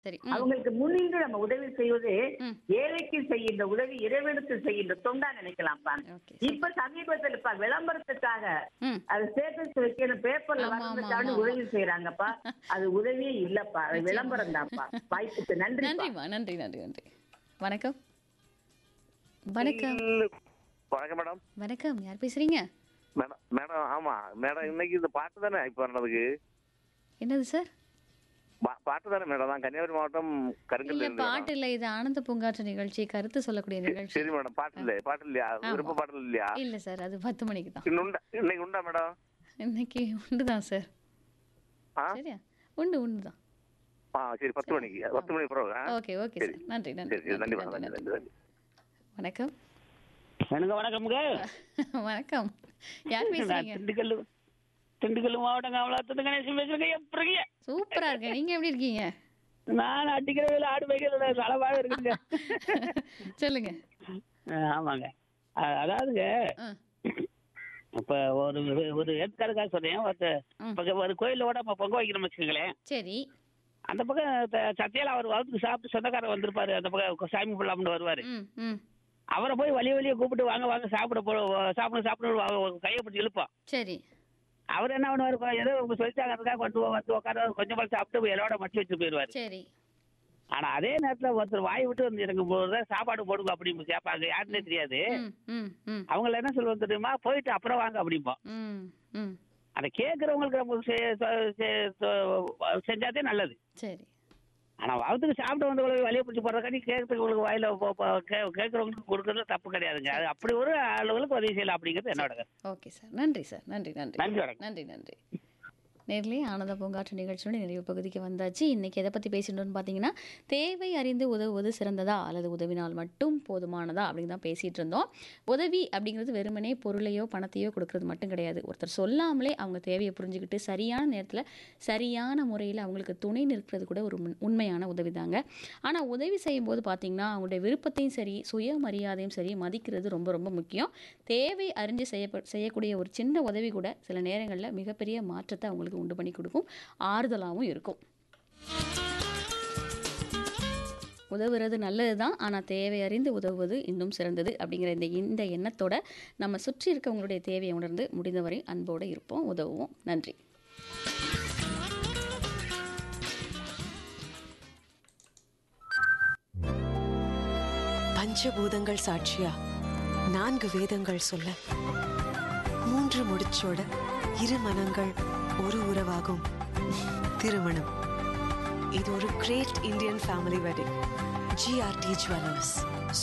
சரி ம், அவங்களுக்கு முன்னின்று நம்ம உதவி செய்வது ம். ஏழைக்கு செய்கின்ற உதவி இறைவனுக்கு செய்கின்ற தொண்டா நினைக்கலாம்ப்பா ஓகே இப்ப சமீபத்துல இப்ப விளம்பரத்துக்காக ம் அது ஸ்டேட்டஸ் வைக்கணும் பேப்பர்ல ஆமா, ஆமா, வரதுக்காண்டி ஆமா, உதவி செய்யறாங்கப்பா அது உதவியே இல்லப்பா அது விளம்பரம் தான்ப்பா வாய்ப்புக்கு நன்றி நன்றிம்மா நன்றி நன்றி நன்றி வணக்கம் வணக்கம் வணக்கம் மேடம் வணக்கம் யார் பேசுறீங்க மேடம் மேடம் ஆமா மேடம் இன்னைக்கு இந்த பாட்டு தானே இப்போ வர்றதுக்கு என்னது சார் பா- பாட்டு தானே மேடம் நான் கன்னியாகுமரி மாவட்டம் கருங்கல் இல்ல பாட்டு இல்ல இது ஆனந்த பூங்காற்று நிகழ்ச்சி கருத்து சொல்லக்கூடிய நிகழ்ச்சி சரி மேடம் பாட்டு இல்ல பாட்டு இல்லையா ஆமா. விருப்ப பாடல் இல்லையா இல்ல சார் அது பத்து மணிக்கு தான் இன்னும் உண்டா இன்னைக்கு உண்டா மேடம் இன்னைக்கு உண்டு தான் சார் ஆ சரியா உண்டு உண்டு தான் ஆ சரி பத்து மணிக்கு பத்து மணிக்கு பிறகு ஆ? ஓகே ஓகே சரி. சார் நன்றி நன்றி சரி சரி நன்றி மேடம் நன்றி, நன்றி நன்றி. நன்றி வணக்கம் எனக்கு வணக்கம்ங்க வணக்கம் யார் நான் பேசுறீங்க திண்டுக்கல் திண்டுக்கல் மாவட்டம் காமலாத்து கணேசன் பேசுறேங்க எப்படி சூப்பரா இருக்கு நீங்க எப்படி இருக்கீங்க நான் அடிக்கிற வேலை ஆடு வைக்கிறதுல அளவாக இருக்குங்க சொல்லுங்க அஹ் ஆமாங்க அஹ் அதாவதுங்க ஆ, இப்ப ஒரு ஒரு எடுத்துக்காட்டுக்காக சொல்றேன் ஒருத்த ம். இப்ப ஒரு கோயிலோட நம்ம பொங்க வைக்கிறோம் வச்சுக்கோங்களேன் சரி அந்த பக்கம் த- சத்தியால அவர் வகுத்துக்கு சாப்பிட்டு சொந்தக்காரர் வந்திருப்பாரு அந்த பக்கம் சாமி பிள்ளாமனு வருவாரு ம் ம் அவரை போய் வழி வழியை கூப்பிட்டு வாங்க வாங்க சாப்பிட போ சாப்பிட சாப்பிட கையை பிடிச்சி இழுப்போம் சரி அவர் என்ன பண்ணுவாரு ஏதோ உங்க சொல்லிட்டாங்கிறதுக்காக கொண்டு வா- வந்து உட்கார கொஞ்சம் கொஞ்சம் சாப்பிட்டு இலோட மட்டி வச்சு போயிடுவாரு சரி ஆனா அதே நேரத்துல ஒருத்தர் வாய் விட்டு வந்து எனக்கு ஒரு தடவை சாப்பாடு போடுங்க அப்படின்னு கேட்பாங்க யாருன்னே தெரியாது ம் ம் ம் அவங்கள என்ன சொல்லுவோம் தெரியுமா போயிட்டு அப்புறம் வாங்க அப்படிம்போம் ம் ம் அதை கேட்கறவங்களுக்கு நம்ம செ- செ- செ- செ- செஞ்சாதே நல்லது சரி ஆனா வகுத்துக்கு சாப்பிட்டு வந்தவங்களுக்கு வழியை பிடிச்சி போடுறதுக்காண்டி கேட்கறவங்களுக்கு வாயில போ- போ- கே- கேட்கறவங்களுக்கு கொடுக்கறது தப்பு கிடையாதுங்க அது அப்படி ஒரு அளவுகளுக்கு உதவி செய்யலாம் அப்படிங்கிறது என்னோட கருத்து. ஓகே சார் நன்றி சார் நன்றி நன்றி நன்றி வணக்கம் நன்றி நன்றி நேர்லேயே ஆனந்த பூங்காற்று நிகழ்ச்சியோட நிறைவு பகுதிக்கு வந்தாச்சு இன்னைக்கு எதை பற்றி பேசிட்டோம்னு பார்த்தீங்கன்னா தேவை அறிந்து உதவுவது சிறந்ததா அல்லது உதவினால் மட்டும் போதுமானதா அப்படின்னு தான் பேசிகிட்டு இருந்தோம் உதவி அப்படிங்கிறது வெறுமனே பொருளையோ பணத்தையோ கொடுக்கறது மட்டும் கிடையாது ஒருத்தர் சொல்லாமலே அவங்க தேவையை புரிஞ்சுக்கிட்டு சரியான நேரத்தில் சரியான முறையில் அவங்களுக்கு துணை நிற்கிறது கூட ஒரு உண்- உண்மையான உதவி தாங்க ஆனால் உதவி செய்யும்போது பார்த்தீங்கன்னா அவங்களுடைய விருப்பத்தையும் சரி சுயமரியாதையும் சரி மதிக்கிறது ரொம்ப ரொம்ப முக்கியம் தேவை அறிஞ்சு செய்யப்ப செய்யக்கூடிய ஒரு சின்ன உதவி கூட சில நேரங்களில் மிகப்பெரிய மாற்றத்தை அவங்களுக்கு உண்டு பண்ணி கொடுக்கும் ஆறுதலாகவும் இருக்கும் உதவுறது நல்லது தான் ஆனால் தேவை அறிந்து உதவுவது இன்னும் சிறந்தது அப்படிங்கிற இந்த இந்த எண்ணத்தோட நம்ம சுற்றி இருக்கவங்களுடைய தேவையை உணர்ந்து முடிந்தவரை அன்போடு இருப்போம் உதவுவோம் நன்றி பஞ்சபூதங்கள் சாட்சியா நான்கு வேதங்கள் சொல்ல மூன்று முடிச்சோட இரு மனங்கள் ஒரு உறவாகும் திருமணம் இது ஒரு great Indian family wedding GRT jewellers